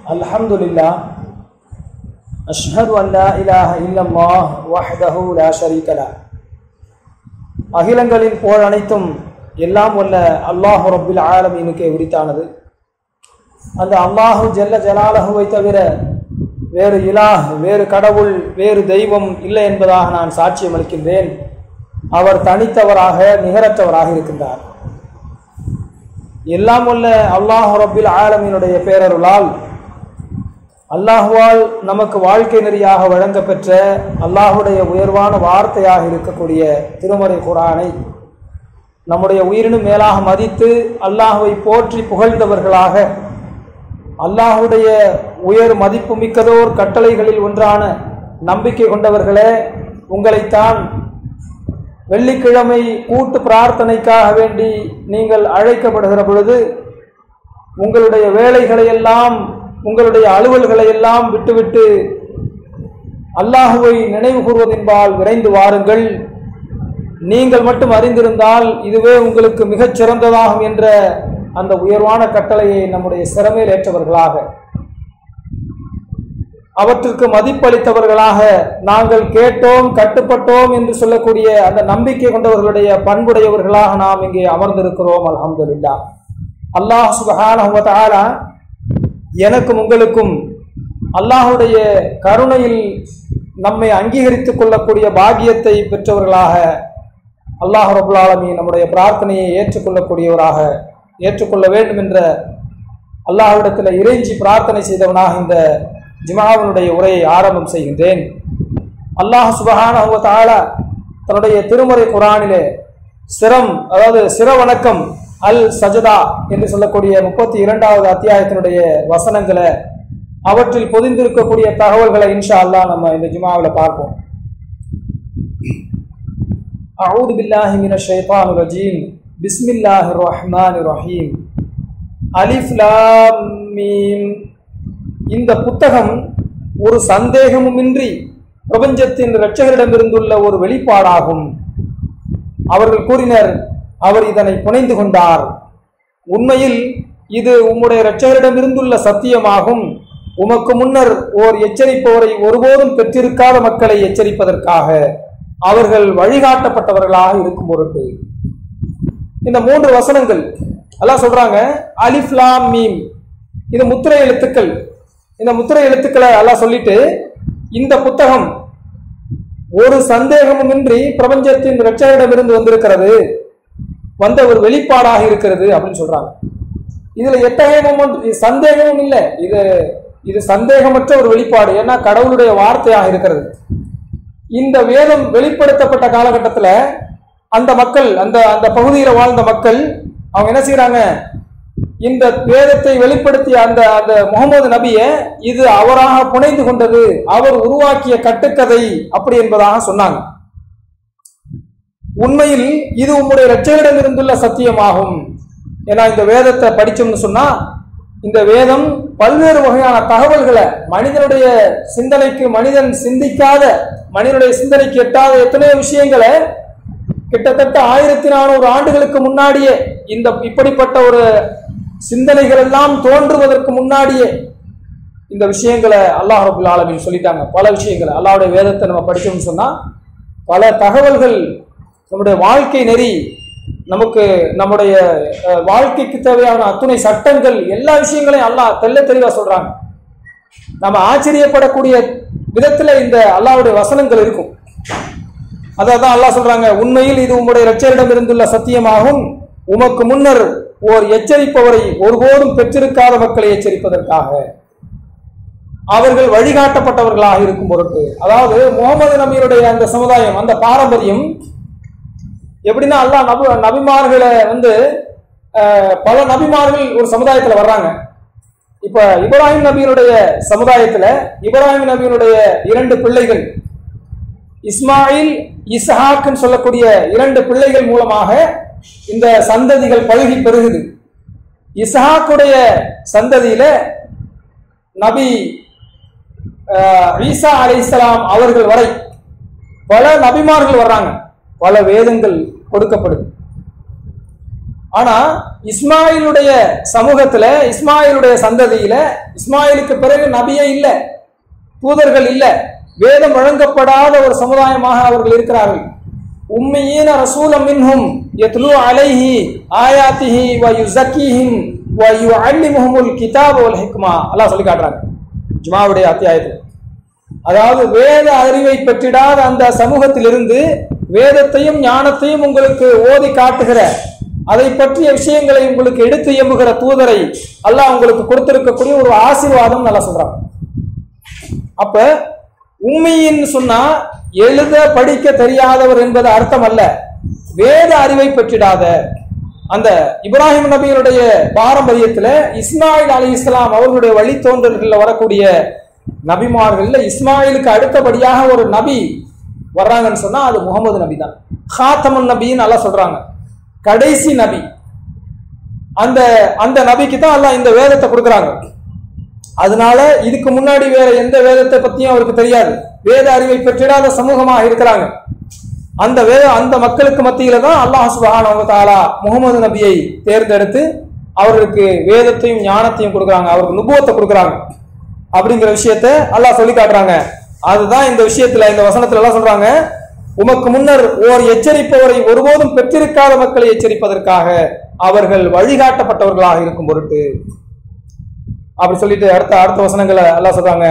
الحمد لله أشهد أن لا إله إلا الله وحده لا شريك له அகிலங்களின் புகழ் அனைத்தும் எல்லாம் வல்ல அல்லாஹு ரப்பில் ஆலமீனுக்கே உரித்தானது அந்த அல்லாஹு ஜல்ல ஜலாலஹுவை தவிர வேறு இலாஹ் வேறு கடவுள் வேறு தெய்வம் இல்லை என்பதாக நான் சாட்சியம் அளிக்கின்றேன் அவர் தனித்தவராக நிகரற்றவராக இருக்கின்றார் எல்லாம் வல்ல அல்லாஹு ரப்பில் ஆலமீனுடைய பேரருளால் அல்லாஹுவால் நமக்கு வாழ்க்கை நெறியாக வழங்கப்பெற்ற அல்லாஹுடைய உயர்வான வார்த்தையாக இருக்கக்கூடிய திருமறை குரானை நம்முடைய உயிரினும் மேலாக மதித்து அல்லாஹுவை போற்றி புகழ்ந்தவர்களாக அல்லாஹுடைய உயர் மதிப்பு மிக்கதோர் கட்டளைகளில் ஒன்றான நம்பிக்கை கொண்டவர்களே உங்களைத்தான் வெள்ளிக்கிழமை கூட்டு பிரார்த்தனைக்காக வேண்டி நீங்கள் அழைக்கப்படுகிற பொழுது உங்களுடைய வேலைகளை எல்லாம் உங்களுடைய அலுவல்களை எல்லாம் விட்டுவிட்டு அல்லாஹுவை நினைவு கூறுவதென்பால் விரைந்து வாருங்கள் நீங்கள் மட்டும் அறிந்திருந்தால் இதுவே உங்களுக்கு மிகச் சிறந்ததாகும் என்ற அந்த உயர்வான கட்டளையை நம்முடைய சிறமையில் ஏற்றவர்களாக அவற்றிற்கு மதிப்பளித்தவர்களாக நாங்கள் கேட்டோம் கட்டுப்பட்டோம் என்று சொல்லக்கூடிய அந்த நம்பிக்கை கொண்டவர்களுடைய பண்புடையவர்களாக நாம் இங்கே அமர்ந்திருக்கிறோம் அலமதுல்லா அல்லாஹ் சுபஹான எனக்கும் உங்களுக்கும் அல்லாஹுடைய கருணையில் நம்மை அங்கீகரித்துக் கொள்ளக்கூடிய பாக்கியத்தை பெற்றவர்களாக அல்லாஹ் ரபுல் ஆலமி நம்முடைய பிரார்த்தனையை ஏற்றுக்கொள்ளக்கூடியவராக ஏற்றுக்கொள்ள வேண்டும் என்ற அல்லாஹ்விடத்தில் இறைஞ்சி பிரார்த்தனை செய்தவனாக இந்த ஜிமாவினுடைய உரையை ஆரம்பம் செய்கின்றேன் அல்லாஹ் சுபஹான தாலா தன்னுடைய திருமுறை குரானிலே சிரம் அதாவது சிர வணக்கம் அல் சஜதா என்று சொல்லக்கூடிய முப்பத்தி இரண்டாவது அத்தியாயத்தினுடைய வசனங்களை அவற்றில் பொதிந்திருக்கக்கூடிய தகவல்களை இன்ஷா அல்லாஹ் நம்ம இந்த ஜுமாவில் பார்ப்போம் أعوذ بالله من الشيطان الرجيم بسم الله الرحمن الرحيم அலிஃப் லாம் மீம் இந்த புத்தகம் ஒரு சந்தேகமுமின்றி பிரபஞ்சத்தின் இரட்சகரிடமிருந்துள்ள ஒரு வெளிப்பாடாகும் அவர்கள் கூறினர் அவர் இதனை புனைந்து கொண்டார் உண்மையில் இது உம்முடைய இரட்சகரிடமிருந்துள்ள சத்தியமாகும் உமக்கு முன்னர் ஓர் எச்சரிப்பவரை ஒருபோதும் பெற்றிருக்காத மக்களை எச்சரிப்பதற்காக அவர்கள் வழிகாட்டப்பட்டவர்களாக இருக்கும் பொருட்டு இந்த மூன்று வசனங்கள் எல்லாம் சொல்றாங்க அலிஃப்லாம் மீம் இது முத்திரை எழுத்துக்கள் இந்த முத்திரை எழுத்துக்களை எல்லாம் சொல்லிட்டு இந்த புத்தகம் ஒரு சந்தேகமுமின்றி பிரபஞ்சத்தின் இரட்சகரிடமிருந்து வந்திருக்கிறது வந்த ஒரு வெளிப்பாடாக இருக்கிறது அப்படின்னு சொல்றாங்க இதுல எத்தகையமும் சந்தேகமும் இல்லை இது இது சந்தேகமற்ற ஒரு வெளிப்பாடு ஏன்னா கடவுளுடைய வார்த்தையாக இருக்கிறது இந்த வேதம் வெளிப்படுத்தப்பட்ட காலகட்டத்தில் அந்த மக்கள் அந்த அந்த பகுதியில் வாழ்ந்த மக்கள் அவங்க என்ன செய்யறாங்க இந்த வேதத்தை வெளிப்படுத்திய அந்த அந்த முகமது நபிய இது அவராக புனைந்து கொண்டது அவர் உருவாக்கிய கட்டுக்கதை அப்படி என்பதாக சொன்னாங்க உண்மையில் இது உம்முடைய இரட்சகரிடம் இருந்துள்ள சத்தியமாகும் ஏன்னா இந்த வேதத்தை படிச்சோம்னு சொன்னா இந்த வேதம் பல்வேறு வகையான தகவல்களை மனிதனுடைய சிந்தனைக்கு மனிதன் சிந்திக்காத மனிதனுடைய சிந்தனைக்கு எட்டாத எத்தனையோ விஷயங்களை கிட்டத்தட்ட ஆயிரத்தி நானூறு ஆண்டுகளுக்கு முன்னாடியே இந்த இப்படிப்பட்ட ஒரு சிந்தனைகள் எல்லாம் தோன்றுவதற்கு முன்னாடியே இந்த விஷயங்களை அல்லாஹ் ரபுல் ஆலமின் சொல்லிட்டாங்க பல விஷயங்களை அல்லாவுடைய வேதத்தை நம்ம படிச்சோம்னு சொன்னா பல தகவல்கள் நம்முடைய வாழ்க்கை நெறி நமக்கு நம்முடைய வாழ்க்கைக்கு தேவையான அத்துணை சட்டங்கள் எல்லா விஷயங்களையும் அல்லாஹ் தெல்ல தெளிவா சொல்றாங்க நம்ம ஆச்சரியப்படக்கூடிய விதத்துல இந்த அல்லாவுடைய வசனங்கள் இருக்கும் அதான் அல்லாஹ் சொல்றாங்க உண்மையில் இது உங்களுடைய இரட்சரிடம் இருந்துள்ள சத்தியமாகும் உமக்கு முன்னர் ஓர் எச்சரிப்பவரை ஒருபோதும் பெற்றிருக்காத மக்களை எச்சரிப்பதற்காக அவர்கள் வழிகாட்டப்பட்டவர்களாக இருக்கும் பொருட்டு அதாவது முகமது நபியுடைய அந்த சமுதாயம் அந்த பாரம்பரியம் எப்படின்னா அல்லா நபி நபிமார்களை வந்து பல நபிமார்கள் ஒரு சமுதாயத்தில் வர்றாங்க இப்ப இப்ராஹிம் நபியினுடைய சமுதாயத்துல இப்ராஹிம் நபியினுடைய இரண்டு பிள்ளைகள் இஸ்மாயில் இஸ்ஹாக்னு சொல்லக்கூடிய இரண்டு பிள்ளைகள் மூலமாக இந்த சந்ததிகள் பழுகி பெருகுது இஸ்ஹாக்குடைய சந்ததியில நபி ஈசா அலி இஸ்லாம் அவர்கள் வரை பல நபிமார்கள் வர்றாங்க பல வேதங்கள் கொடுக்கப்படுது ஆனா இஸ்மாயிலுடைய சமூகத்துல இஸ்மாயிலுடைய சந்ததியில இஸ்மாயிலுக்கு பிறகு நபியே இல்ல தூதர்கள் இல்ல வேதம் வழங்கப்படாத ஒரு சமுதாயமாக அவர்கள் இருக்கிறார்கள் உம்மியீன ரசூலம் மின்ஹும் யத்லு அலைஹி ஆயாத்திஹி வ யுஸக்கீஹிம் வ யுஅல்லிமுஹுமுல் கிதாப வல் ஹிக்மா அல்லாஹ் சொல்லி காட்டுறாங்க ஜுமாவுடைய அத்தியாயத்தில் அதாவது வேத அறிவை பெற்றிடாத அந்த சமூகத்திலிருந்து வேதத்தையும் ஞானத்தையும் உங்களுக்கு ஓதி காட்டுகிற அதை பற்றிய விஷயங்களை உங்களுக்கு எடுத்து எம்புகிற தூதரை அல்லாஹ் உங்களுக்கு கொடுத்திருக்கக்கூடிய ஒரு ஆசீர்வாதம் நல்லா சொல்றாங்க அப்ப உண்மையின்னு சொன்னா எழுத படிக்க தெரியாதவர் என்பது அர்த்தம் அல்ல வேத அறிவை பெற்றிடாத அந்த இப்ராஹிம் நபியினுடைய பாரம்பரியத்துல இஸ்மாயில் அலி இஸ்லாம் அவர்களுடைய வழித்தோன்றல்கள்ல வரக்கூடிய நபிமார்கள்ல இஸ்மாயிலுக்கு அடுத்தபடியாக ஒரு நபி வர்றாங்கன்னு சொன்னா அது முகமது நபி தான் ஹாத்தமன் நபின்னு நல்லா சொல்றாங்க கடைசி நபி அந்த அந்த நபிக்கு தான் அல்லாஹ் இந்த வேதத்தை கொடுக்குறாங்க அதனால இதுக்கு முன்னாடி வேற எந்த வேதத்தை பத்தியும் அவருக்கு தெரியாது வேத அறிவை பெற்றிடாத சமூகமாக இருக்கிறாங்க அந்த வேத அந்த மக்களுக்கு மத்தியில தான் அல்லாஹ் சுபஹானஹு வ தஆலா முகமது நபியை தேர்ந்தெடுத்து அவர்களுக்கு வேதத்தையும் ஞானத்தையும் கொடுக்குறாங்க அவருக்கு நுபுவத்தை கொடுக்குறாங்க அப்படிங்கிற விஷயத்த அல்லாஹ் சொல்லி காட்டுறாங்க அதுதான் இந்த விஷயத்துல இந்த வசனத்துல எல்லாம் சொல்றாங்க உமக்கு முன்னர் ஓர் எச்சரிப்பவரை ஒருபோதும் பெற்றிருக்காத மக்களை எச்சரிப்பதற்காக அவர்கள் வழிகாட்டப்பட்டவர்களாக இருக்கும் பொருட்டு அப்படி சொல்லிட்டு அடுத்த அடுத்த வசனங்களை எல்லாம் சொல்றாங்க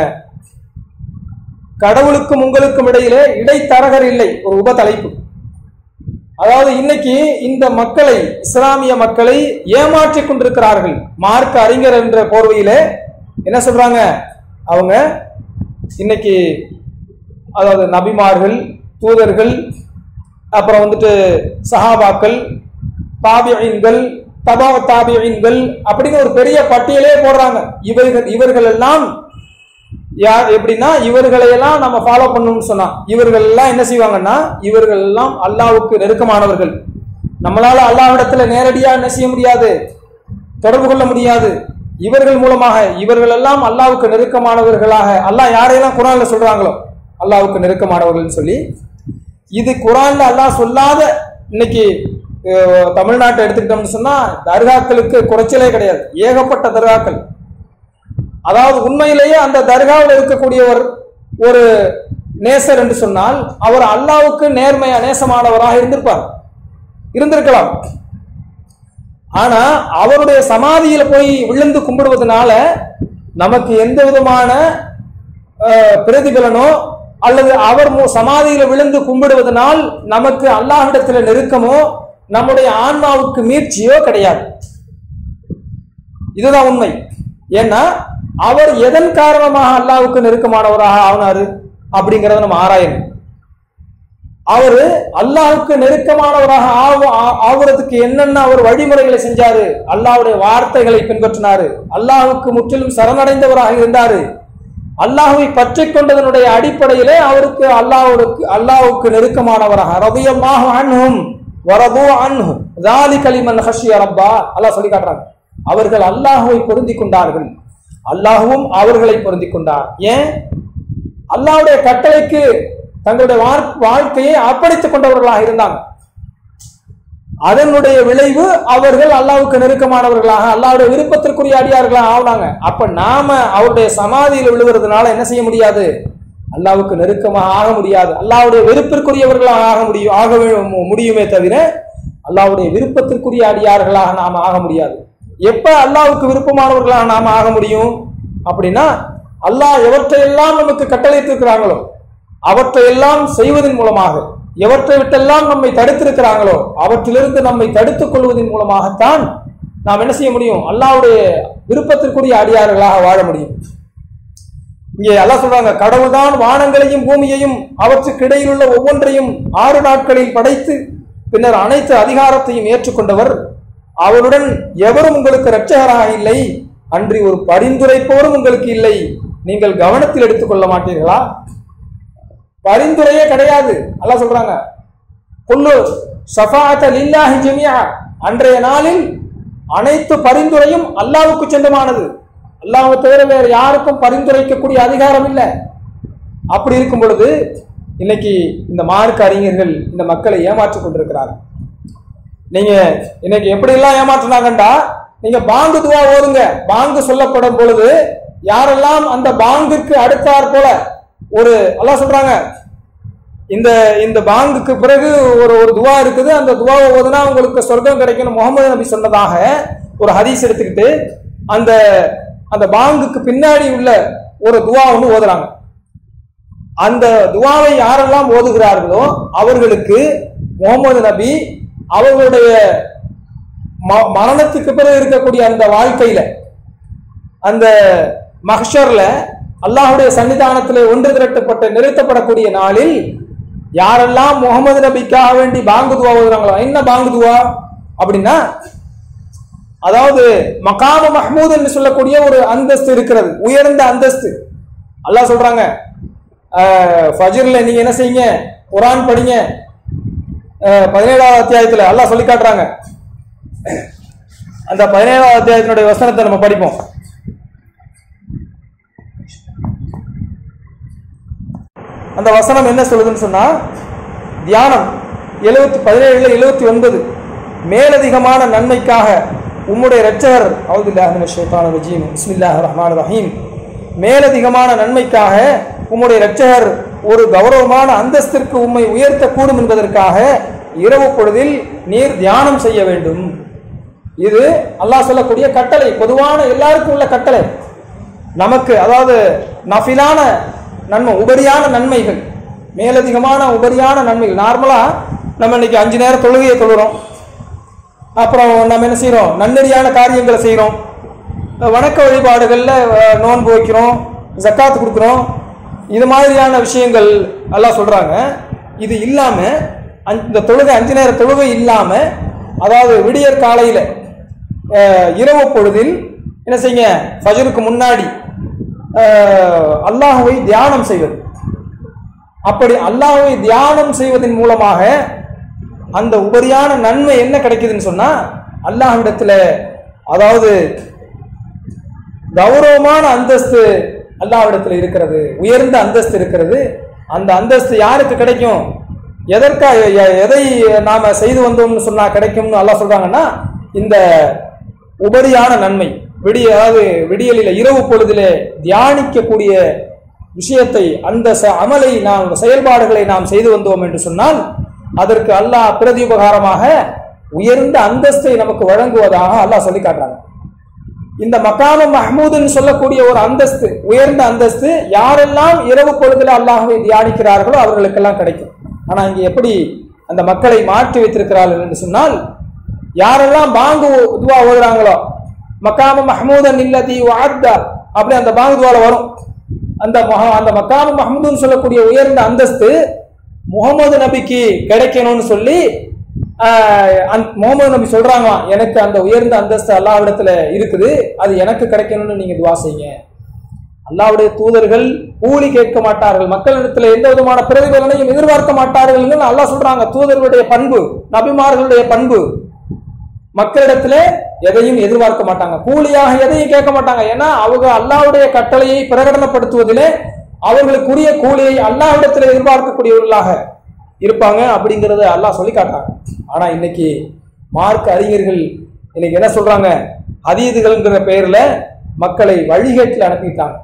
கடவுளுக்கும் உங்களுக்கும் இடையிலே இடைத்தரகர் இல்லை ஒரு உப தலைப்பு அதாவது இன்னைக்கு இந்த மக்களை இஸ்லாமிய மக்களை ஏமாற்றிக் கொண்டிருக்கிறார்கள் மார்க்க அறிஞர் என்ற போர்வையிலே என்ன சொல்றாங்க அவங்க இன்னைக்கு அதாவது நபிமார்கள் தூதர்கள் அப்புறம் வந்துட்டு சஹாபாக்கள் தாபியீன்கள் தபா தாபியீன்கள் அப்படின்னு ஒரு பெரிய பட்டியலே போடுறாங்க இவர்கள் இவர்கள் எல்லாம் யார் எப்படின்னா இவர்களை எல்லாம் நம்ம ஃபாலோ பண்ணணும்னு சொன்னா இவர்கள் எல்லாம் என்ன செய்வாங்கன்னா இவர்கள் எல்லாம் அல்லாவுக்கு நெருக்கமானவர்கள் நம்மளால அல்லாஹ்விடத்துல நேரடியா என்ன செய்ய முடியாது தொடர்பு கொள்ள முடியாது இவர்கள் மூலமாக இவர்கள் எல்லாம் அல்லாவுக்கு நெருக்கமானவர்களாக அல்லாஹ் யாரையெல்லாம் குரான்ல சொல்றாங்களோ அல்லாவுக்கு நெருக்கமானவர்கள்னு சொல்லி இது குரான்ல அல்லாஹ் சொல்லாத இன்னைக்கு அஹ், தமிழ்நாட்டை எடுத்துக்கிட்டோம்னு சொன்னா தர்காக்களுக்கு குறைச்சலே கிடையாது ஏகப்பட்ட தர்காக்கள் அதாவது உண்மையிலேயே அந்த தர்காவில் இருக்கக்கூடியவர் ஒரு நேசர் என்று சொன்னால் அவர் அல்லாவுக்கு நேர்மையா நேசமானவராக இருந்திருப்பார் இருந்திருக்கலாம் ஆனா அவருடைய சமாதியில போய் விழுந்து கும்பிடுவதனால நமக்கு எந்த விதமான அஹ், பிரதிபலனோ அல்லது அவர் மு- சமாதியில விழுந்து கும்பிடுவதனால் நமக்கு அல்லாஹ்விடத்துல நெருக்கமோ நம்முடைய ஆன்மாவுக்கு மீட்சியோ கிடையாது இதுதான் உண்மை ஏன்னா அவர் எதன் காரணமாக அல்லாஹ்வுக்கு நெருக்கமானவராக ஆனாரு அப்படிங்கறத நம்ம ஆராயணும் அவரு அல்லாஹ்வுக்கு நெருக்கமானவராக ஆவு- ஆ- ஆகுறதுக்கு என்னென்ன அவர் வழிமுறைகளை செஞ்சாரு அல்லாஹ்வுடைய வார்த்தைகளை பின்பற்றினாரு அல்லாஹ்வுக்கு முற்றிலும் சரணடைந்தவராக இருந்தாரு அல்லாஹ்வை பற்றி கொண்டதனுடைய அடிப்படையிலே அவருக்கு அல்லாஹ்வுக்கு அல்லாஹ்வுக்கு நெருக்கமானவராக ரபியல்லாஹு அன்ஹும் வரது அன்ஹும் ذَلِكَ لِمَنْ خَشِيَ ரப்பா அல்லாஹ் சொல்லி காட்டுறாங்க அவர்கள் அல்லாஹ்வை பொருந்திக் கொண்டார்கள் அல்லாஹ்வும் அவர்களை பொருந்திக் கொண்டார் ஏன் அல்லாஹ்வுடைய கட்டளைக்கு தங்களுடைய வாழ்- வாழ்க்கையை அர்ப்பணித்துக் கொண்டவர்களாக இருந்தாங்க அதனுடைய விளைவு அவர்கள் அல்லாஹ்வுக்கு நெருக்கமானவர்களாக அல்லாஹ்வுடைய விருப்பத்திற்குரிய அடியார்களாக ஆகுனாங்க அப்ப நாம அவருடைய சமாதியில் விழுகிறதுனால என்ன செய்ய முடியாது அல்லாஹ்வுக்கு நெருக்கமாக ஆக முடியாது அல்லாஹ்வுடைய வெறுப்பிற்குரியவர்களாக ஆக முடியும் ஆக வே- முடியுமே தவிர அல்லாஹ்வுடைய விருப்பத்திற்குரிய அடியார்களாக நாம ஆக முடியாது எப்ப அல்லாஹ்வுக்கு விருப்பமானவர்களாக நாம ஆக முடியும் அப்படின்னா அல்லாஹ் எவற்றையெல்லாம் நமக்கு கட்டளைத்திருக்கிறாங்களோ அவற்றையெல்லாம் செய்வதன் மூலமாக எவற்றை விட்டெல்லாம் நம்மை தடுத்திருக்கிறாங்களோ அவற்றிலிருந்து நம்மை தடுத்துக் கொள்வதன் மூலமாகத்தான் நாம் என்ன செய்ய முடியும் அல்லாஹ்வுடைய விருப்பத்திற்குரிய அடியார்களாக வாழ முடியும் இங்கே அல்லாஹ் சொல்றாங்க கடவுள்தான் வானங்களையும் பூமியையும் அவற்றுக்கு இடையில் உள்ள ஒவ்வொன்றையும் ஆறு நாட்களில் படைத்து பின்னர் அனைத்து அதிகாரத்தையும் ஏற்றுக்கொண்டவர் அவருடன் எவரும் உங்களுக்கு இரட்சகராக இல்லை அன்றி ஒரு பரிந்துரைப்போரும் உங்களுக்கு இல்லை நீங்கள் கவனத்தில் எடுத்துக்கொள்ள மாட்டீர்களா பரிந்துரையே கிடையாது அல்லாஹ் சொல்றாங்க குல்லு ஷஃபாஅத்த லில்லாஹி ஜமியா அன்றைய நாளில் அனைத்து பரிந்துரையும் அல்லாஹ்வுக்கு சொந்தமானது அல்லாஹ்வை தவிர வேறு யாருக்கும் பரிந்துரைக்கக்கூடிய அதிகாரம் இல்லை அப்படி இருக்கும் பொழுது இன்னைக்கு இந்த மார்க்க அறிஞர்கள் இந்த மக்களை ஏமாற்றிக் கொண்டிருக்கிறார்கள் நீங்க இன்னைக்கு எப்படி எல்லாம் ஏமாற்றினாங்கண்டா நீங்க பாங்கு துவா ஓதுங்க பாங்கு சொல்லப்படும் பொழுது யாரெல்லாம் அந்த பாங்குக்கு அடுத்தாற் போல ஒரு அல்லாஹ் சொல்றாங்க இந்த இந்த பாங்குக்கு பிறகு ஒரு ஒரு துவா இருக்குது அந்த துவாவை ஓதுனா உங்களுக்கு சொர்க்கம் கிடைக்கும்னு முகமது நபி சொன்னதாக ஒரு ஹதீஸ் எடுத்துக்கிட்டு அந்த அந்த பாங்குக்கு பின்னாடி உள்ள ஒரு துவா ஒன்று ஓதுறாங்க அந்த துவாவை யாரெல்லாம் ஓதுகிறார்களோ அவர்களுக்கு முகமது நபி அவர்களுடைய ம- மரணத்துக்கு பிறகு இருக்கக்கூடிய அந்த வாழ்க்கையில அந்த மஹ்ஷர்ல அல்லாஹ்வுடைய சன்னிதானத்திலே ஒன்று திரட்டப்பட்டு நிறுத்தப்படக்கூடிய நாளில் யாரெல்லாம் முகமது நபிக்காக வேண்டி பாங்கு துவா ஓதுறாங்களோ என்ன பாங்கு துவா அப்படின்னா அதாவது மகாம மஹ்மூத் என்று சொல்லக்கூடிய ஒரு அந்தஸ்து இருக்கிறது உயர்ந்த அந்தஸ்து அல்லாஹ் சொல்றாங்க அஹ், ஃபஜ்ர்ல நீங்க என்ன செய்யுங்க குர்ஆன் படிங்க அஹ், பதினேழாவது அத்தியாயத்துல அல்லாஹ் சொல்லி காட்டுறாங்க அந்த பதினேழாவது அத்தியாயத்தினுடைய வசனத்தை நம்ம படிப்போம் அந்த வசனம் என்ன சொல்லுதுன்னு சொன்னா தியானம் எழுபத்தி பதினேழுல எழுபத்தி ஒன்பது மேலதிகமான நன்மைக்காக உம்முடைய இரட்சகர் அவுதுல்லாஹின ஷைத்தான ரஜீம் பிஸ்மில்லாஹ் ரஹ்மான் ரஹீம் மேலதிகமான நன்மைக்காக உம்முடைய இரட்சகர் ஒரு கௌரவமான அந்தஸ்திற்கு உம்மை உயர்த்தக்கூடும் என்பதற்காக இரவு பொழுதில் நீர் தியானம் செய்ய வேண்டும் இது அல்லாஹ் சொல்லக்கூடிய கட்டளை பொதுவான எல்லாருக்கும் உள்ள கட்டளை நமக்கு அதாவது நஃபிலான நன்மை உபரியான நன்மைகள் மேலதிகமான உபரியான நன்மைகள் நார்மலா நம்ம இன்னைக்கு அஞ்சு நேரம் தொழுகையை தொழுறோம் அப்புறம் நம்ம என்ன செய்றோம் நன்னெறியான காரியங்களை செய்றோம் வணக்க வழிபாடுகளில் அஹ், நோன்பு வைக்கிறோம் ஜக்காத்து கொடுக்குறோம் இது மாதிரியான விஷயங்கள் எல்லாம் சொல்றாங்க இது இல்லாம அஞ்சு- இந்த தொழுகை அஞ்சு நேர தொழுகை இல்லாம அதாவது விடியற் காலையில அஹ், இரவு பொழுதில் என்ன செய்யுங்க ஃபஜருக்கு முன்னாடி அஹ், அல்லாஹ்வை தியானம் செய்வது அப்படி அல்லாஹ்வை தியானம் செய்வதன் மூலமாக அந்த உபரியான நன்மை என்ன கிடைக்குதுன்னு சொன்னா அல்லாஹ்விடத்துல அதாவது கௌரவமான அந்தஸ்து அல்லாஹ்விடத்துல இருக்கிறது உயர்ந்த அந்தஸ்து இருக்கிறது அந்த அந்தஸ்து யாருக்கு கிடைக்கும் எதற்காக எ- எதை நாம செய்து வந்தோம்னு சொன்னா கிடைக்கும்னு அல்லாஹ் சொல்றாங்கன்னா இந்த உபரியான நன்மை விடிய அதாவது விடியலில இரவு பொழுதிலே தியானிக்கக்கூடிய விஷயத்தை அந்த ச- அமலை நாம் செயல்பாடுகளை நாம் செய்து வந்தோம் என்று சொன்னால் அதற்கு அல்லாஹ் பிரதியுபகாரமாக உயர்ந்த அந்தஸ்தை நமக்கு வழங்குவதாக அல்லாஹ் சொல்லி காட்டுறாங்க இந்த மக்காம மஹ்மூதுன்னு சொல்லக்கூடிய ஒரு அந்தஸ்து உயர்ந்த அந்தஸ்து யாரெல்லாம் இரவு பொழுதுல அல்லாஹ்வை தியானிக்கிறார்களோ அவர்களுக்கெல்லாம் கிடைக்கும் ஆனா இங்க எப்படி அந்த மக்களை மாற்றி வைத்திருக்கிறார்கள் என்று சொன்னால் யாரெல்லாம் பாங்கு துவா ஓதுறாங்களோ மக்காம மஹ்மூதன் இல்லதி வார்தா அப்படி அந்த பாங்கு துவால வரும் அந்த மஹ- அந்த மக்காம மஹ்மூதுன்னு சொல்லக்கூடிய உயர்ந்த அந்தஸ்து முகமது நபிக்கு கிடைக்கணும்னு சொல்லி ஆஹ், அந்த- முகமது நபி சொல்றாங்க எனக்கு அந்த உயர்ந்த அந்தஸ்து அல்லாஹ்விடத்துல இருக்குது அது எனக்கு கிடைக்கணும்னு நீங்க துவா செய்யுங்க அல்லாஹ்வுடைய தூதர்கள் கூலி கேட்க மாட்டார்கள் மக்களிடத்துல எந்த விதமான பிரதிபலனையும் எதிர்பார்க்க மாட்டார்கள் அல்லாஹ் சொல்றாங்க தூதர்களுடைய பண்பு நபிமார்களுடைய பண்பு மக்களிடத்துல எதையும் எதிர்பார்க்க மாட்டாங்க கூலியாக எதையும் கேட்க மாட்டாங்க ஏன்னா அவங்க அல்லாஹ்வுடைய கட்டளையை பிரகடனப்படுத்துவதிலே அவர்களுக்குரிய கூலியை அல்லாஹ்விடத்துல எதிர்பார்க்கக்கூடியவர்களாக இருப்பாங்க அப்படிங்கறத அல்லாஹ் சொல்லி காட்டுறாங்க ஆனா இன்னைக்கு மார்க் அறிஞர்கள் இன்னைக்கு என்ன சொல்றாங்க அதீதுகள்ங்கிற பெயர்ல மக்களை வழிகேட்டில் அனுப்பிட்டாங்க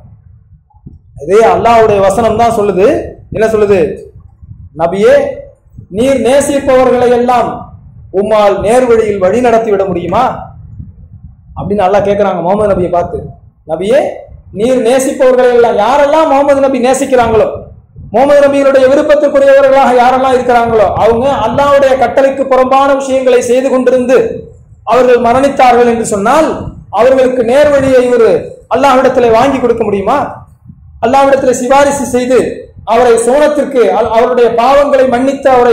இதே அல்லாஹ்வுடைய வசனம் தான் சொல்லுது என்ன சொல்லுது நபியே நீர் நேசிப்பவர்களை எல்லாம் உம்மால் நேர்வழியில் வழி நடத்தி விட முடியுமா அப்படின்னு அல்லாஹ் கேட்கிறாங்க முகமது நபியை பார்த்து நபியே நீர் நேசிப்பவர்களை எல்லாம் யாரெல்லாம் முகமது நபி நேசிக்கிறாங்களோ முகமது நபியினுடைய விருப்பத்துக்குரியவர்களாக யாரெல்லாம் இருக்கிறாங்களோ அவங்க அல்லாஹ்வுடைய கட்டளைக்கு புறம்பான விஷயங்களை செய்து கொண்டிருந்து அவர்கள் மரணித்தார்கள் என்று சொன்னால் அவர்களுக்கு நேர்வழியை ஒரு அல்லாஹ்விடத்தில் வாங்கி கொடுக்க முடியுமா அல்லாஹ்விடத்தில் சிபாரிசு செய்து அவரை சோனத்திற்கு அல்- அவருடைய பாவங்களை மன்னித்து அவரை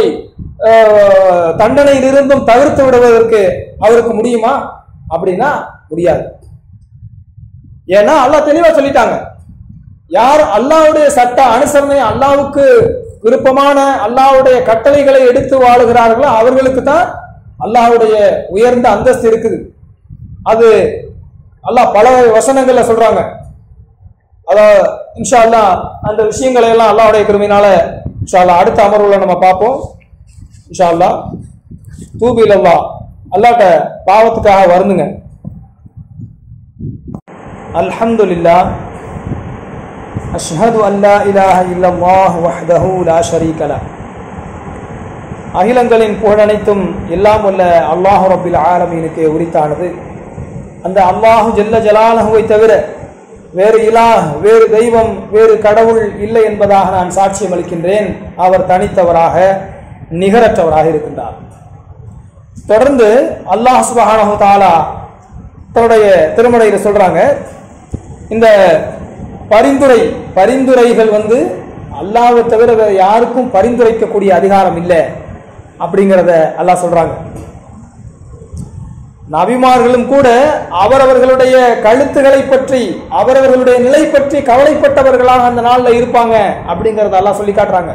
அஹ், தண்டனையிலிருந்தும் தவிர்த்து விடுவதற்கு அவருக்கு முடியுமா அப்படின்னா முடியாது ஏன்னா அல்லாஹ் தெளிவா சொல்லிட்டாங்க யார் அல்லாஹ்வுடைய சட்ட அனுசரணை அல்லாஹ்வுக்கு விருப்பமான அல்லாஹ்வுடைய கட்டளைகளை எடுத்து வாழுகிறார்களோ அவர்களுக்கு தான் அல்லாஹ்வுடைய உயர்ந்த அந்தஸ்து இருக்குது அது அல்லாஹ் பல வசனங்கள்ல சொல்றாங்க அதாவது இன்ஷா அல்லாஹ் அந்த விஷயங்களை எல்லாம் அல்லாஹ்வுடைய கிருமையினால இன்ஷா அல்லாஹ் அடுத்த அமர்வுல நம்ம பார்ப்போம் இன்ஷா அல்லாஹ் தூபில் அல்லாஹ் அல்லாட்ட பாவத்துக்காக வருந்துங்க அல்ஹம்துலில்லா அஷ்ஹது அல்லா இலாஹ இல்லல்லாஹ் வஹ்தஹு லா ஷரீக லஹ் அகிலங்களின் புகழனைத்தும் எல்லாம் உள்ள அல்லாஹ் ரப்பில் ஆலமீனுக்கு உரித்தானது அந்த அல்லாஹு ஜல்ல ஜலாலஹுவை தவிர வேறு இலாஹ் வேறு தெய்வம் வேறு கடவுள் இல்லை என்பதாக நான் சாட்சியம் அளிக்கின்றேன் அவர் தனித்தவராக நிகரற்றவராக இருக்கின்றார் தொடர்ந்து அல்லாஹ் சுபஹானஹு தாலா தன்னுடைய திருமலையில் சொல்றாங்க இந்த பரிந்துரை பரிந்துரைகள் வந்து அல்லாஹ்வை தவிர வேற யாருக்கும் பரிந்துரைக்கக்கூடிய அதிகாரம் இல்லை அப்படிங்கிறத அல்லாஹ் சொல்றாங்க நபிமார்களும் கூட அவரவர்களுடைய கழுத்துகளை பற்றி அவரவர்களுடைய நிலை பற்றி கவலைப்பட்டவர்களாக அந்த நாளில் இருப்பாங்க அப்படிங்கிறத அல்லாஹ் சொல்லி காட்டுறாங்க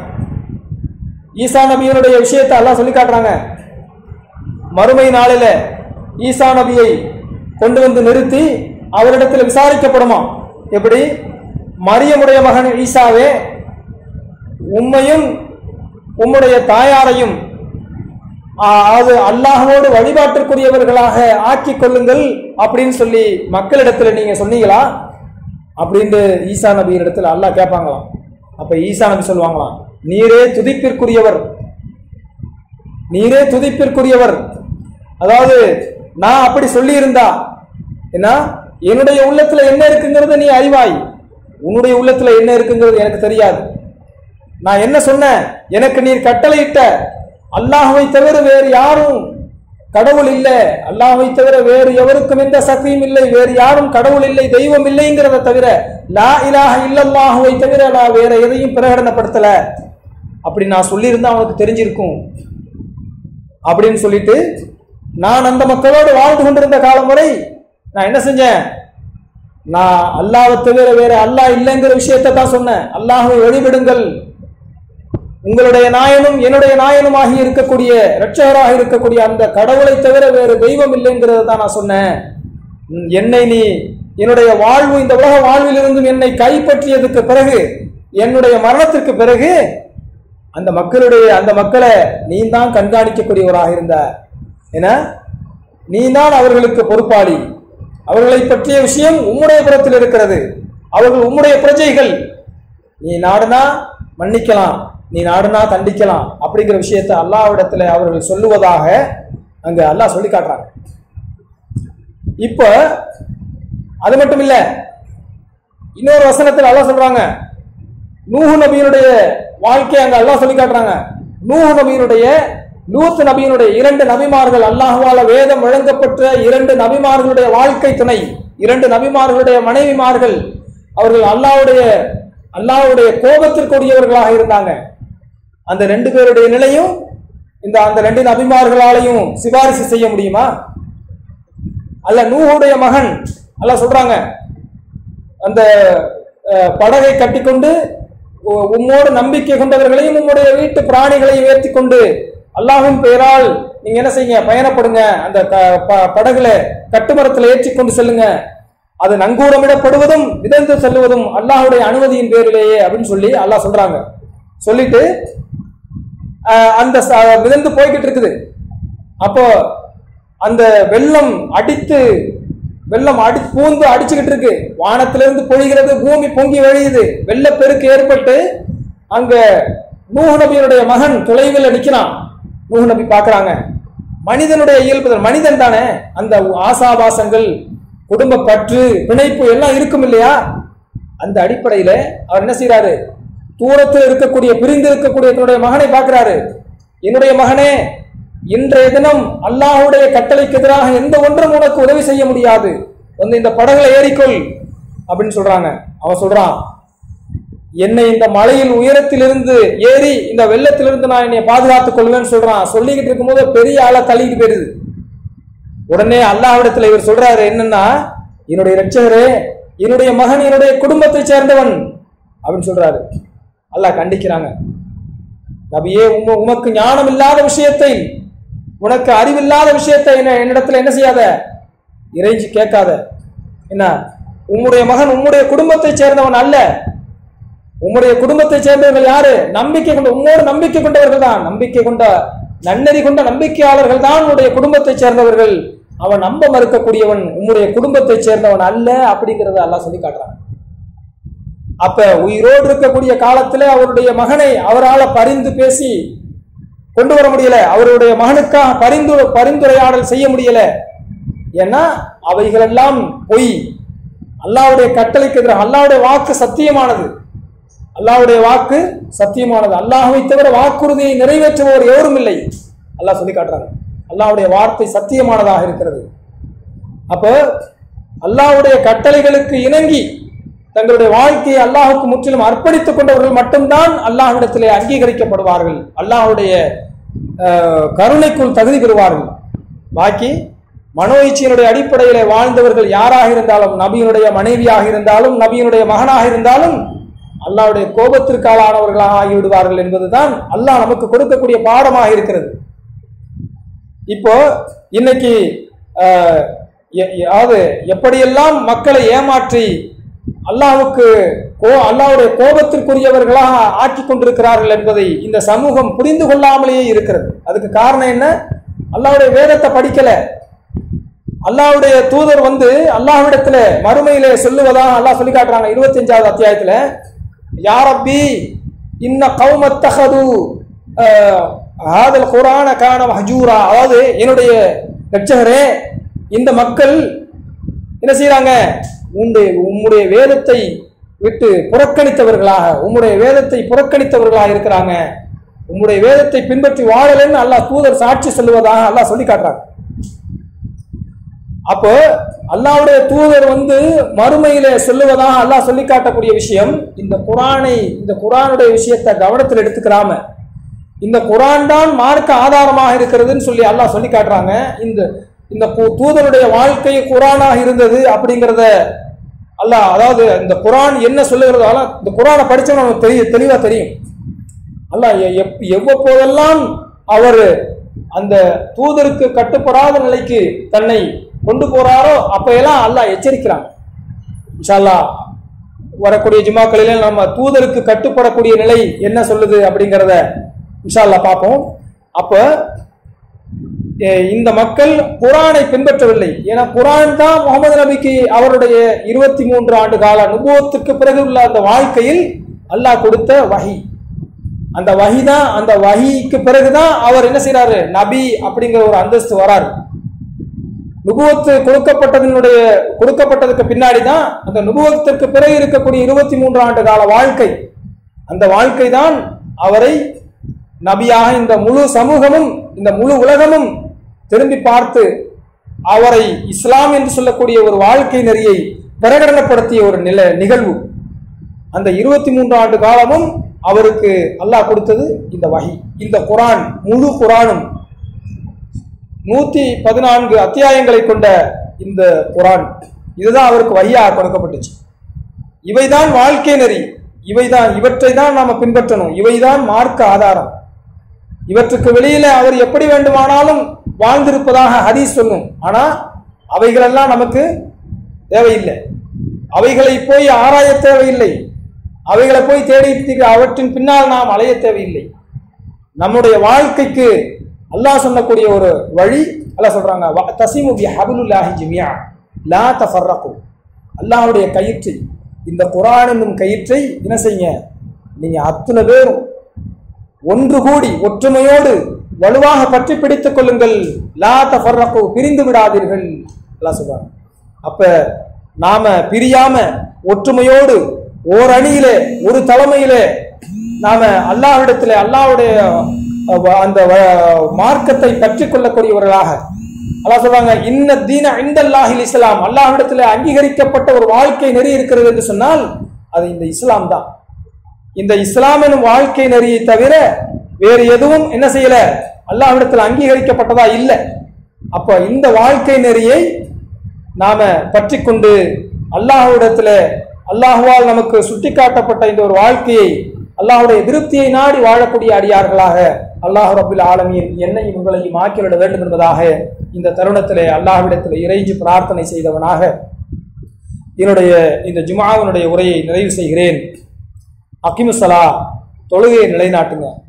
ஈசா நபியினுடைய விஷயத்தை அல்லாஹ் சொல்லி காட்டுறாங்க மறுமை நாளில ஈசா நபியை கொண்டு வந்து நிறுத்தி அவரிடத்தில் விசாரிக்கப்படுமா எப்படி மரியமுடைய மகன் ஈசாவே உம்மையும் உம்முடைய தாயாரையும் ஆ, அது அல்லாஹ்வோடு வழிபாட்டிற்குரியவர்களாக ஆக்கிக் கொள்ளுங்கள் அப்படின்னு சொல்லி மக்களிடத்துல நீங்க சொன்னீங்களா அப்படின்ட்டு ஈசா நபி இடத்துல அல்லாஹ் கேட்பாங்களாம் அப்ப ஈசா நபி சொல்லுவாங்களாம் நீரே துதிப்பிற்குரியவர் நீரே துதிப்பிற்குரியவர் அதாவது நான் அப்படி சொல்லி இருந்தா என்ன என்னுடைய உள்ளத்துல என்ன இருக்குங்கிறது நீ அறிவாய் உன்னுடைய உள்ளத்துல என்ன இருக்குங்கிறது எனக்கு தெரியாது நான் என்ன சொன்னேன் எனக்கு நீர் கட்டளையிட்ட அல்லாஹ்வை தவிர வேறு யாரும் கடவுள் இல்லை அல்லாஹ்வை தவிர வேறு எவருக்கும் எந்த சக்தியும் இல்லை வேறு யாரும் கடவுள் இல்லை தெய்வம் இல்லைங்கிறத தவிர லா இலாஹ இல்லல்லாஹுவை தவிர நான் வேற எதையும் பிரகடனப்படுத்தல அப்படி நான் சொல்லியிருந்தா அவனுக்கு தெரிஞ்சிருக்கும் அப்படின்னு சொல்லிட்டு நான் அந்த மக்களோடு வாழ்ந்து கொண்டிருந்த காலம் வரை நான் என்ன செஞ்சேன் நான் அல்லாஹ்வை தவிர வேற அல்லாஹ் இல்லைங்கிற விஷயத்தை தான் சொன்னேன் அல்லாஹ்வை வழிபடுங்கள் உங்களுடைய நாயனும் என்னுடைய நாயனும் ஆகி இருக்கக்கூடிய இரட்சகராக இருக்கக்கூடிய அந்த கடவுளை தவிர வேறு தெய்வம் இல்லைங்கிறத தான் நான் சொன்னேன் உம், என்னை நீ என்னுடைய வாழ்வு இந்த உலக வாழ்விலிருந்தும் என்னை கைப்பற்றியதுக்கு பிறகு என்னுடைய மரணத்திற்கு பிறகு அந்த மக்களுடைய அந்த மக்களை நீ தான் கண்காணிக்கக்கூடியவராக இருந்த என நீ தான் அவர்களுக்கு பொறுப்பாளி அவர்களை பற்றிய விஷயம் உம்முடைய புறத்தில் இருக்கிறது அவர்கள் உம்முடைய பிரஜைகள் நீ நாடுனா மன்னிக்கலாம் நீ நாடுனா தண்டிக்கலாம் அப்படிங்கிற விஷயத்தை அல்லாஹ்விடத்துல அவர்கள் சொல்லுவதாக அங்க அல்லாஹ் சொல்லி காட்டுறாங்க இப்ப அது மட்டும் இல்ல இன்னொரு வசனத்தில் அல்லாஹ் சொல்றாங்க நூஹு நபியினுடைய வாழ்க்கையை அங்க அல்லாஹ் சொல்லி காட்டுறாங்க நூஹு நபியினுடைய லூத் நபியினுடைய இரண்டு நபிமார்கள் அல்லாஹ்வால வேதம் வழங்கப்பட்ட இரண்டு நபிமார்களுடைய வாழ்க்கை துணை இரண்டு நபிமார்களுடைய மனைவிமார்கள் அவர்கள் அல்லாஹ்வுடைய அல்லாஹ்வுடைய கோபத்திற்குரியவர்களாக இருந்தாங்க அந்த ரெண்டு பேருடைய நிலையும் இந்த அந்த ரெண்டு நபிமார்களாலையும் சிபாரிசு செய்ய முடியுமா அல்ல நூஹுடைய மகன் அல்லாஹ் சொல்றாங்க அந்த அஹ், படகை கட்டிக்கொண்டு உ- உம்மோடு நம்பிக்கை கொண்டவர்களையும் உம்முடைய வீட்டு பிராணிகளையும் ஏற்றி கொண்டு அல்லாஹ்வின் பெயரால் நீங்க என்ன செய்யுங்க பயணப்படுங்க அந்த க- ப- படகுல கட்டுமரத்தில் ஏற்றி கொண்டு செல்லுங்க அது நங்கூரமிடப்படுவதும் மிதந்து செல்லுவதும் அல்லாஹ்வுடைய அனுமதியின் பேரிலேயே அப்படின்னு சொல்லி அல்லாஹ் சொல்றாங்க சொல்லிட்டு அஹ், அந்த ச- மிதந்து போய்கிட்டு இருக்குது அப்போ அந்த வெள்ளம் அடித்து வெள்ளம் அடி பூந்து அடிச்சுக்கிட்டு இருக்கு வானத்திலிருந்து பொழிகிறது பூமி பொங்கி வழியுது வெள்ளப்பெருக்கு ஏற்பட்டு அங்க நூஹ் நபியினுடைய மகன் தொலைவில் நிக்கிறான் நூஹ் நபி பார்க்கறாங்க மனிதனுடைய இயல்பு மனிதன் தானே அந்த ஆசாபாசங்கள் குடும்ப பற்று பிணைப்பு எல்லாம் இருக்கும் இல்லையா அந்த அடிப்படையில அவர் என்ன செய்யறாரு தூரத்தில் இருக்கக்கூடிய பிரிந்து இருக்கக்கூடிய தன்னுடைய மகனை பார்க்கிறாரு என்னுடைய மகனே இன்றைய தினம் அல்லாஹ்வுடைய கட்டளைக்கு எதிராக எந்த ஒன்றும் உனக்கு உதவி செய்ய முடியாது வந்து இந்த படகுல ஏறிக்கொள் அப்படின்னு சொல்றாங்க அவன் சொல்றான் என்னை இந்த மலையில் உயரத்திலிருந்து ஏறி இந்த வெள்ளத்திலிருந்து நான் என்னை பாதுகாத்துக் கொள்வேன்னு சொல்றான் சொல்லிக்கிட்டு இருக்கும்போது பெரிய ஆளை தள்ளிட்டு போயிருது உடனே அல்லாஹ்விடத்துல இவர் சொல்றாரு என்னன்னா என்னுடைய இரட்சகரே என்னுடைய மகன் என்னுடைய குடும்பத்தை சேர்ந்தவன் அப்படின்னு சொல்றாரு அல்லாஹ் கண்டிக்கிறாங்க நபியே உம உமக்கு ஞானம் இல்லாத விஷயத்தை உனக்கு அறிவில்லாத விஷயத்தை என்ன என்னிடத்துல என்ன செய்யாத இறைஞ்சி கேட்காத என்ன உம்முடைய மகன் உம்முடைய குடும்பத்தை சேர்ந்தவன் அல்ல உம்முடைய குடும்பத்தை சேர்ந்தவர்கள் யாரு நம்பிக்கை கொண்ட உம்மோடு நம்பிக்கை கொண்டவர்கள் தான் நம்பிக்கை கொண்ட நன்னெறி கொண்ட நம்பிக்கையாளர்கள் தான் உன்னுடைய குடும்பத்தைச் சேர்ந்தவர்கள் அவன் நம்ப மறுக்கக்கூடியவன் உன்னுடைய குடும்பத்தைச் சேர்ந்தவன் அல்ல அப்படிங்கறத அல்லாஹ் சொல்லி காட்டுறான் அப்ப உயிரோடு இருக்கக்கூடிய காலத்துல அவருடைய மகனை அவரால பரிந்து பேசி கொண்டு வர முடியல அவருடைய மகனுக்காக பரிந்து பரிந்துரையாடல் செய்ய முடியல ஏன்னா அவைகளெல்லாம் பொய் அல்லாஹ்வுடைய கட்டளைக்கு எதிராக அல்லாஹ்வுடைய வாக்கு சத்தியமானது அல்லாஹ்வுடைய வாக்கு சத்தியமானது அல்லாஹ்வை தவிர வாக்குறுதியை நிறைவேற்றுபவர் எவரும் இல்லை அல்லாஹ் சொல்லி காட்டுறாங்க அல்லாஹ்வுடைய வார்த்தை சத்தியமானதாக இருக்கிறது அப்ப அல்லாஹ்வுடைய கட்டளைகளுக்கு இணங்கி தங்களுடைய வாழ்க்கையை அல்லாஹுக்கு முற்றிலும் அர்ப்பணித்துக் கொண்டவர்கள் மட்டும்தான் அல்லாஹ்விடத்திலே அங்கீகரிக்கப்படுவார்கள் அல்லாஹ்வுடைய அஹ், கருணைக்குள் தகுதி பெறுவார்கள் பாக்கி மனோ இச்சையினுடைய அடிப்படையிலே வாழ்ந்தவர்கள் யாராக இருந்தாலும் நபியினுடைய மனைவியாக இருந்தாலும் நபியினுடைய மகனாக இருந்தாலும் அல்லாஹ்வுடைய கோபத்திற்கு ஆளானவர்களாக ஆகிவிடுவார்கள் என்பதுதான் அல்லாஹ் நமக்கு கொடுக்கக்கூடிய பாடமாக இருக்கிறது இப்போ இன்னைக்கு அஹ், எ- எ- அதாவது எப்படியெல்லாம் மக்களை ஏமாற்றி அல்லாஹ்வுக்கு கோ அல்லாஹ்வுடைய கோபத்திற்குரியவர்களாக ஆக்கி கொண்டிருக்கிறார்கள் என்பதை இந்த சமூகம் புரிந்து கொள்ளாமலேயே இருக்கிறது அதுக்கு காரணம் என்ன அல்லாஹ்வுடைய வேதத்தை படிக்கல அல்லாஹ்வுடைய தூதர் வந்து அல்லாஹ்விடத்துல மறுமையிலே சொல்லுவதாக அல்லாஹ் சொல்லி காட்டுறாங்க இருபத்தஞ்சாவது அத்தியாயத்துல யா ரப்பி இன்ன கௌமத்தஹது ஹாதல் குரான கான மஹஜூரா அதாவது என்னுடைய ரட்சகரே இந்த மக்கள் என்ன செய்றாங்க உன்னுடைய உம்முடைய வேதத்தை விட்டு புறக்கணித்தவர்களாக உம்முடைய வேதத்தை புறக்கணித்தவர்களாக இருக்கிறாங்க உம்முடைய வேதத்தை பின்பற்றி வாழலன்னு அல்லாஹ் தூதர் சாட்சி சொல்லுவதாக அல்லாஹ் சொல்லி காட்டுறாங்க அப்போ அல்லாஹ்வுடைய தூதர் வந்து மறுமையில சொல்லுவதாக அல்லாஹ் சொல்லி காட்டக்கூடிய விஷயம் இந்த குரானை இந்த குரானுடைய விஷயத்தை கவனத்தில் எடுத்துக்கிறாம இந்த குரான் தான் மார்க்க ஆதாரமாக இருக்கிறதுன்னு சொல்லி அல்லாஹ் சொல்லி காட்டுறாங்க இந்த இந்த கு- தூதருடைய வாழ்க்கை குரானாக இருந்தது அப்படிங்கிறத அல்லாஹ் அதாவது இந்த குரான் என்ன சொல்லுகிறதோ அல்லாஹ் இந்த குரானை படிச்சவங்க நமக்கு தெரிய தெளிவா தெரியும் அல்லாஹ் எ- எப்- எவ்வப்போதெல்லாம் அவர் அந்த தூதருக்கு கட்டுப்படாத நிலைக்கு தன்னை கொண்டு போறாரோ அப்பையெல்லாம் அல்லாஹ் எச்சரிக்கிறான் இன்ஷா அல்லாஹ் வரக்கூடிய ஜுமாக்களிலே நம்ம தூதருக்கு கட்டுப்படக்கூடிய நிலை என்ன சொல்லுது அப்படிங்கிறத இன்ஷா அல்லாஹ் பார்ப்போம் அப்ப எ- இந்த மக்கள் குரானை பின்பற்றவில்லை ஏன்னா குரான் தான் முகமது நபிக்கு அவருடைய இருபத்தி மூன்று ஆண்டு கால அனுபவத்துக்கு பிறகு உள்ள அந்த வாழ்க்கையில் அல்லாஹ் கொடுத்த வஹி அந்த வஹி தான் அந்த வஹிக்கு பிறகுதான் அவர் என்ன செய்றாரு நபி அப்படிங்கிற ஒரு அந்தஸ்து வராரு நுபுவத்து கொடுக்கப்பட்டதனுடைய கொடுக்கப்பட்டதுக்கு பின்னாடி தான் அந்த நுபுவத்திற்கு பிறகு இருக்கக்கூடிய இருபத்தி மூன்று ஆண்டு கால வாழ்க்கை அந்த வாழ்க்கை தான் அவரை நபியாக இந்த முழு சமூகமும் இந்த முழு உலகமும் திரும்பி பார்த்து அவரை இஸ்லாம் என்று சொல்லக்கூடிய ஒரு வாழ்க்கை நெறியை பிரகடனப்படுத்திய ஒரு நில நிகழ்வு அந்த இருபத்தி மூன்று ஆண்டு காலமும் அவருக்கு அல்லாஹ் கொடுத்தது இந்த வஹி இந்த குரான் முழு குரானும் நூத்தி பதினான்கு அத்தியாயங்களை கொண்ட இந்த குரான் இதுதான் அவருக்கு வழியாக கொடுக்கப்பட்டுச்சு இவைதான் வாழ்க்கை நெறி இவைதான் இவற்றை தான் நாம பின்பற்றணும் இவைதான் மார்க்க ஆதாரம் இவற்றுக்கு வெளியில அவர் எப்படி வேண்டுமானாலும் வாழ்ந்திருப்பதாக ஹதீஸ் சொல்லும் ஆனா அவைகளெல்லாம் நமக்கு தேவையில்லை அவைகளை போய் ஆராய தேவையில்லை அவைகளை போய் தேடி அவற்றின் பின்னால் நாம் அலைய தேவையில்லை நம்முடைய வாழ்க்கைக்கு அல்லாஹ் சொல்லக்கூடிய ஒரு வழி அல்லாஹ் சொல்றாங்க "வ- தஸிமு பி ஹபிலுல்லாஹி ஜமியா லா தஃபர்ரகு அல்லாஹ்வுடைய கயிற்றை இந்த குர்ஆன் என்னும் கயிற்றை என்ன செய்யுங்க நீங்க அத்தனை பேரும் ஒன்று கூடி ஒற்றுமையோடு வலுவாக பற்றி பிடித்துக் கொள்ளுங்கள் லா தஃபர்ரகு பிரிந்து விடாதீர்கள் அல்லாஹ் சொல்றாங்க அப்ப நாம பிரியாம ஒற்றுமையோடு ஓர் அணியிலே ஒரு தலைமையிலே நாம அல்லாஹ்விடத்திலே அல்லாஹ்வுடைய அஹ், அந்த வ- மார்க்கத்தை பற்றி கொள்ளக்கூடியவர்களாக அல்லாஹ் சொல்றாங்க இன்ன தீன இந்தல்லாஹில் இஸ்லாம் அல்லாஹ்விடத்திலே அங்கீகரிக்கப்பட்ட ஒரு வாழ்க்கை நெறி இருக்கிறது என்று சொன்னால் அது இந்த இஸ்லாம் தான் இந்த இஸ்லாம் எனும் வாழ்க்கை நெறியை தவிர வேறு எதுவும் என்ன செய்யல அல்லாஹ்விடத்தில் அங்கீகரிக்கப்பட்டதா இல்லை அப்ப இந்த வாழ்க்கை நெறியை நாம பற்றி கொண்டு அல்லாஹ்விடத்துல அல்லாஹுவால் நமக்கு சுட்டிக்காட்டப்பட்ட இந்த ஒரு வாழ்க்கையை அல்லாஹ்வுடைய திருப்தியை நாடி வாழக்கூடிய அடியார்களாக அல்லாஹ் ரபுல் ஆலமீன் என்னையும் உங்களையும் ஆக்கிவிட வேண்டும் என்பதாக இந்த தருணத்திலே அல்லாஹ்விடத்தில் இறைஞ்சி பிரார்த்தனை செய்தவனாக என்னுடைய இந்த ஜுமாவினுடைய உரையை நிறைவு செய்கிறேன் அக்கிமுசலா தொழுகையை நிலைநாட்டுங்க